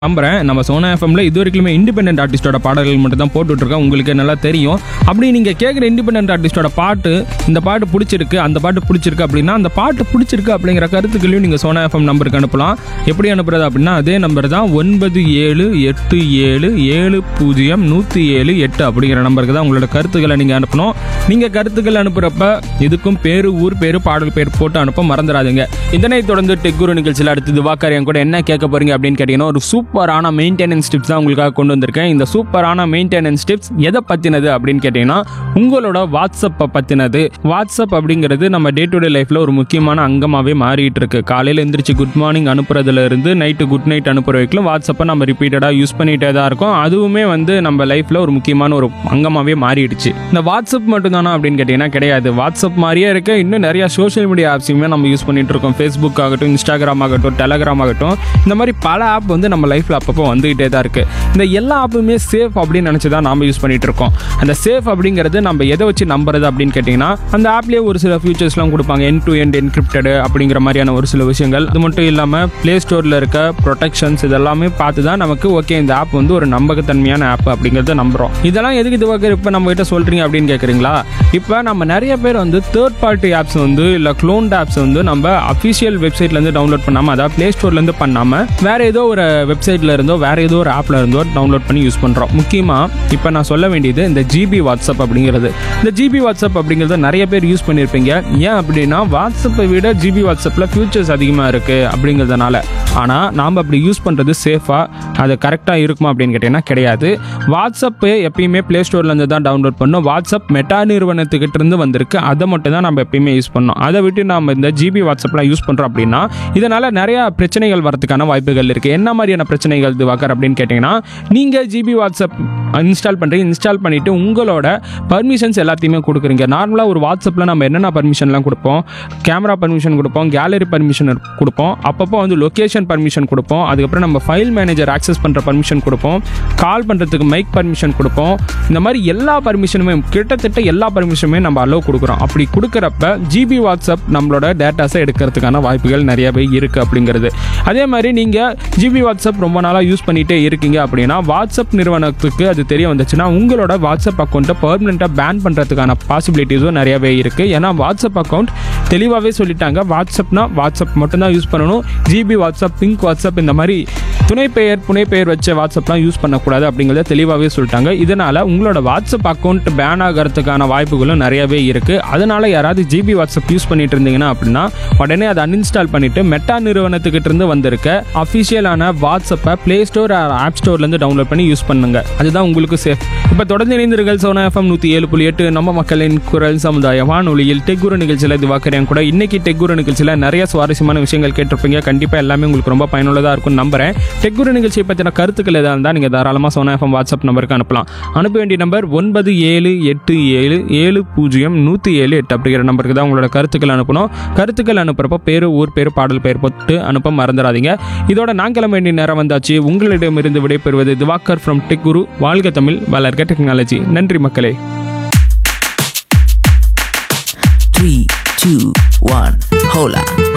நம்புறேன் நம்ம சோனா எஃப்எம்ல இது வரைக்குமே இண்டிபெண்டன்ட் ஆர்டிஸ்டோட பாடல்கள் மட்டும் தான் போட்டுட்ருக்கோம் உங்களுக்கு நல்லா தெரியும் அப்படி நீங்கள் கேட்குற இண்டிபெண்டன்ட் ஆர்டிஸ்டோட பாட்டு இந்த பாட்டு பிடிச்சிருக்கு அந்த பாட்டு பிடிச்சிருக்கு அப்படின்னா அந்த பாட்டு பிடிச்சிருக்கு அப்படிங்கிற கருத்துக்களையும் நீங்கள் சோனா எஃப்எம் நம்பருக்கு அனுப்பலாம் எப்படி அனுப்புறது அப்படின்னா அதே நம்பர் தான் ஒன்பது ஏழு எட்டு ஏழு ஏழு பூஜ்ஜியம் நூற்றி ஏழு எட்டு அப்படிங்கிற நம்பருக்கு தான் உங்களோட கருத்துக்களை நீங்கள் அனுப்பணும் நீங்கள் கருத்துக்கள் அனுப்புகிறப்ப இதுக்கும் பேரு ஊர் பேரு பாடல் பேர் போட்டு அனுப்ப மறந்துடாதீங்க இதனை தொடர்ந்து டெக்குரு நிகழ்ச்சியில் அடுத்தது வாக்காரியம் கூட என்ன கேட்க போறீங்க அப்படின்னு கேட்டீங்கன்னா ஒரு சூப்பரான மெயின்டெனன்ஸ் டிப்ஸ் தான் உங்களுக்காக கொண்டு வந்திருக்கேன் இந்த சூப்பரான மெயின்டெனன்ஸ் டிப்ஸ் எதை பற்றினது அப்படின்னு கேட்டிங்கன்னா உங்களோட வாட்ஸ்அப்பை பற்றினது வாட்ஸ்அப் அப்படிங்கிறது நம்ம டே டு டே லைஃப்பில் ஒரு முக்கியமான அங்கமாகவே மாறிட்டு இருக்கு காலையில் எந்திரிச்சு குட் மார்னிங் அனுப்புறதுல இருந்து நைட்டு குட் நைட் அனுப்புற வரைக்கும் வாட்ஸ்அப்பை நம்ம ரிப்பீட்டடாக யூஸ் பண்ணிகிட்டே தான் இருக்கோம் அதுவுமே வந்து நம்ம லைஃப்பில் ஒரு முக்கியமான ஒரு அங்கமாகவே மாறிடுச்சு இந்த வாட்ஸ்அப் மட்டும் தானா அப்படின்னு கேட்டிங்கன்னா கிடையாது வாட்ஸ்அப் மாதிரியே இருக்க இன்னும் நிறைய சோஷியல் மீடியா ஆப்ஸையுமே நம்ம யூஸ் பண்ணிட்டு இருக்கோம் ஃபேஸ்புக் ஆகட்டும் இன்ஸ்டாகிராம் ஆகட்டும் டெலகிராம் ஆகட்டும் இந்த மாதிரி பல ஆப் வந்து நம்ம லைஃப்பில் அப்பப்போ வந்துகிட்டே தான் இருக்குது இந்த எல்லா ஆப்புமே சேஃப் அப்படின்னு நினச்சி தான் நாம யூஸ் பண்ணிட்டு இருக்கோம் அந்த சேஃப் அப்படிங்கிறது நம்ம எதை வச்சு நம்புறது அப்படின்னு கேட்டிங்கன்னா அந்த ஆப்லேயே ஒரு சில ஃபியூச்சர்ஸ்லாம் கொடுப்பாங்க என் டு எண்ட் என்கிரிப்டடு அப்படிங்கிற மாதிரியான ஒரு சில விஷயங்கள் அது மட்டும் இல்லாமல் ப்ளே ஸ்டோரில் இருக்க ப்ரொடெக்ஷன்ஸ் இதெல்லாமே பார்த்து தான் நமக்கு ஓகே இந்த ஆப் வந்து ஒரு நம்பகத்தன்மையான ஆப் அப்படிங்கிறத நம்புகிறோம் இதெல்லாம் எதுக்கு இதுவாக இப்போ நம்ம கிட்ட சொல்கிறீங்க அப்படின்னு கேட்குறீங்களா இப்போ நம்ம நிறைய பேர் வந்து தேர்ட் பார்ட்டி ஆப்ஸ் வந்து இல்லை க்ளோன்ட் ஆப்ஸ் வந்து நம்ம அஃபிஷியல் வெப்சைட்லேருந்து டவுன்லோட் பண்ணாமல் அதாவது ப்ளே ஸ்டோர்லேருந்து பண்ணாமல் வேற ஏதோ ஒரு வெப்சைட்ல இருந்தோ வேற ஏதோ ஒரு ஆப்ல இருந்தோ டவுன்லோட் பண்ணி யூஸ் பண்ணுறோம் முக்கியமாக இப்போ நான் சொல்ல வேண்டியது இந்த ஜிபி வாட்ஸ்அப் அப்படிங்கிறது இந்த ஜிபி வாட்ஸ்அப் அப்படிங்கிறத நிறைய பேர் யூஸ் பண்ணியிருப்பீங்க ஏன் அப்படின்னா வாட்ஸ்அப்பை விட ஜிபி வாட்ஸ்அப்பில் ஃபியூச்சர்ஸ் அதிகமாக இருக்குது அப்படிங்கிறதுனால ஆனால் நாம் அப்படி யூஸ் பண்ணுறது சேஃபாக அது கரெக்டாக இருக்குமா அப்படின்னு கேட்டிங்கன்னா கிடையாது வாட்ஸ்அப்பு எப்பயுமே ப்ளே ஸ்டோர்லேருந்து தான் டவுன்லோட் பண்ணோம் வாட்ஸ்அப் மெட்டா நிறுவனத்துக்கிட்ட இருந்து வந்திருக்கு அதை மட்டும் தான் நம்ம எப்பயுமே யூஸ் பண்ணோம் அதை விட்டு நம்ம இந்த ஜிபி வாட்ஸ்அப்லாம் யூஸ் பண்ணுறோம் அப்படின்னா இதனால் நிறையா பிரச்சனைகள் வரதுக்கான வாய்ப்புகள் இருக்குது என்ன மாதிரியான பிரச்சனைகள் இதுவாக்கர் அப்படின்னு கேட்டிங்கன்னா நீங்கள் ஜிபி வாட்ஸ்அப் இன்ஸ்டால் பண்ணுறீங்க இன்ஸ்டால் பண்ணிவிட்டு உங்களோட பர்மிஷன்ஸ் எல்லாத்தையுமே கொடுக்குறீங்க நார்மலாக ஒரு வாட்ஸ்அப்பில் நம்ம என்னென்ன பர்மிஷன்லாம் கொடுப்போம் கேமரா பர்மிஷன் கொடுப்போம் கேலரி பர்மிஷன் கொடுப்போம் அப்பப்போ வந்து லொக்கேஷன் பர்மிஷன் கொடுப்போம் அதுக்கப்புறம் நம்ம ஃபைல் மேனேஜர் ஆக்சஸ் பண்ணுற பர்மிஷன் கொடுப்போம் கால் பண்ணுறதுக்கு மைக் பர்மிஷன் கொடுப்போம் இந்த மாதிரி எல்லா பர்மிஷனுமே கிட்டத்தட்ட எல்லா பர்மிஷனுமே நம்ம அலோவ் கொடுக்குறோம் அப்படி கொடுக்குறப்ப ஜிபி வாட்ஸ்அப் நம்மளோட டேட்டாஸை எடுக்கிறதுக்கான வாய்ப்புகள் நிறையவே இருக்குது அப்படிங்கிறது அதே மாதிரி நீங்கள் ஜிபி வாட்ஸ்அப் ரொம்ப நாளாக யூஸ் பண்ணிகிட்டே இருக்கீங்க அப்படின்னா வாட்ஸ்அப் நிறுவனத்துக்கு அது தெரிய வந்துச்சுன்னா உங்களோட வாட்ஸ்அப் அக்கௌண்ட்டை பர்மனெண்ட்டாக பேன் பண்ணுறதுக்கான பாசிபிலிட்டிஸும் நிறையவே இருக்குது ஏன்னா வாட்ஸ்அப் அக்கௌண்ட் தெளிவாகவே சொல்லிட்டாங்க வாட்ஸ்அப்னா வாட்ஸ்அப் மட்டும்தான் யூஸ் பண்ணணும் ஜிபி வாட்ஸ்அப் பிங்க் வாட்ஸ்அப் இந்த மாதிரி துணை பெயர் புனை பெயர் வச்ச வாட்ஸ்அப்லாம் யூஸ் பண்ணக்கூடாது அப்படிங்கிறத தெளிவாகவே சொல்லிட்டாங்க இதனால் உங்களோட வாட்ஸ்அப் அக்கௌண்ட் பேன் ஆகிறதுக்கான வாய்ப்புகளும் நிறையவே இருக்குது அதனால் யாராவது ஜிபி வாட்ஸ்அப் யூஸ் பண்ணிட்டு இருந்தீங்கன்னா அப்படின்னா உடனே அதை அன்இன்ஸ்டால் பண்ணிட்டு மெட்டா நிறுவனத்துக்கிட்ட இருந்து வந்திருக்க அஃபிஷியலான வாட்ஸ்அப்பை ப்ளே ஸ்டோர் ஆப் ஸ்டோர்லேருந்து டவுன்லோட் பண்ணி யூஸ் பண்ணுங்க அதுதான் உங்களுக்கு சேஃப் இப்போ தொடர்ந்து இணைந்தீர்கள் சோனா எஃப்எம் நூற்றி ஏழு புள்ளி எட்டு நம்ம மக்களின் குரல் சமுதாய வானொலியில் டெக்குரு நிகழ்ச்சியில் இது வாக்குறேன் கூட இன்னைக்கு டெக்குரு நிகழ்ச்சியில் நிறைய சுவாரஸ்யமான விஷயங்கள் கேட்டிருப்பீங்க கண்டிப்பாக எல்லாமே உங்களுக்கு ரொம்ப பயனுள்ளதாக இருக்கும்னு நம்புறேன் டெக்குரு நிகழ்ச்சியை பற்றின கருத்துக்கள் எதாக இருந்தால் நீங்கள் தாராளமாக சோனா எஃப்எம் வாட்ஸ்அப் நம்பருக்கு அனுப்பலாம் அனுப்ப வேண்டிய நம்பர் ஒன்பது ஏழு எட்டு ஏழு ஏழு பூஜ்ஜியம் நூற்றி ஏழு எட்டு அப்படிங்கிற நம்பருக்கு தான் உங்களோட கருத்துக்கள் அனுப்பணும் கருத்துக்கள் அனுப்புறப்போ பேர் ஊர் பேர் பாடல் பெயர் போட்டு அனுப்ப மறந்துடாதீங்க இதோட நான் கிளம்ப வேண்டிய நேரம் வந்தாச்சு உங்களிடமிருந்து விடைபெறுவது திவாகர் ஃப்ரம் டெக் குரு வாழ்க தமிழ் வளர்க டெக்னாலஜி நன்றி மக்களே Three, two, one, hola.